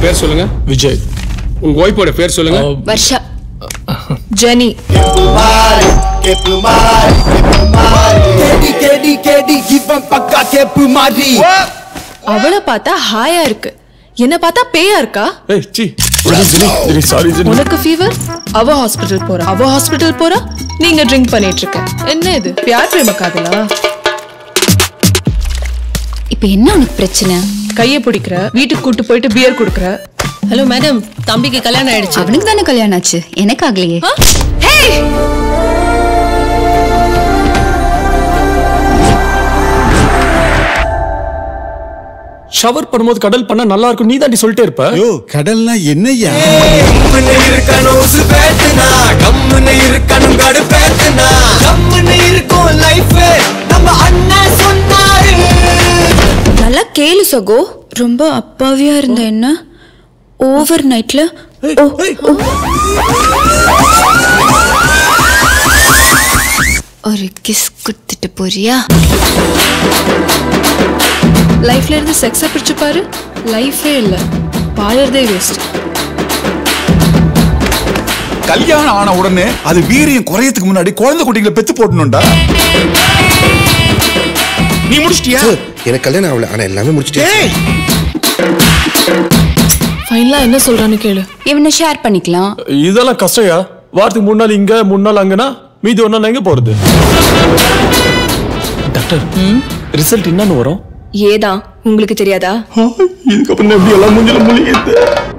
பேர் சொல்லுங்க விஜய் உங்க ஒய்ஃபோட பேர் சொல்லுங்க வர்ஷா ஜெனி அவளை பார்த்தா ஹாயா இருக்கு என்ன பார்த்தா பேயா இருக்கா ஏய் சி ஜெனி சாரி ஜெனி உனக்கு ஃபீவர் அவ ஹாஸ்பிடல் போறா அவ ஹாஸ்பிடல் போறா நீங்க ட்ரிங்க் பண்ணிட்டு இருக்க என்ன இது பியார் பிரேம காதலா இப்ப என்ன உனக்கு பிரச்சனை கைய பிடிக்கிற வீட்டுக்கு கூட்டு போயிட்டு பியர் குடுக்குற ஹலோ மேடம் தம்பிக்கு கல்யாணம் ஆயிடுச்சு அவனுக்கு தானே கல்யாணம் ஆச்சு எனக்கு ஆகலையே ஷவர் பண்ணும்போது கடல் பண்ணா நல்லா இருக்கும் நீ தாண்டி சொல்லிட்டே இருப்ப யோ கடல்னா என்னய்யா கம்முன்னு இருக்கணும் சுபேத்துனா கம்முன்னு இருக்கணும் கடுப்பேத்துனா கம்முன்னு இருக்கும் லைஃப் நம்ம அண்ணன் சொன்னாரு நல்லா கேளு சகோ ரொம்ப அப்பாவியா இருந்த என்ன ஓவர் நைட்ல ஒரு கிஸ் கொடுத்துட்டு போறியா லைஃப்ல இருந்து செக்ஸ பிரிச்சு பாரு லைஃபே இல்ல வாழறதே வேஸ்ட் கல்யாணம் ஆன உடனே அது வீரியம் குறையத்துக்கு முன்னாடி குழந்தை குட்டிகளை பெத்து போடணும்டா நீ முடிச்சிட்டியா எனக்கு கல்யாணம் ஆகல ஆனா எல்லாமே முடிச்சிட்டேன் ஃபைனலா என்ன சொல்றான்னு கேளு இவனை ஷேர் பண்ணிக்கலாம் இதெல்லாம் கஷ்டயா வாரத்துக்கு மூணு நாள் இங்க மூணு நாள் அங்கனா மீதி ஒரு நாள் எங்க போறது டாக்டர் ரிசல்ட் என்னன்னு வரும் ஏதான் உங்களுக்கு தெரியாதா இதுக்கப்புறம் எப்படி எல்லாம் மூஞ்சில முழிக்கிறது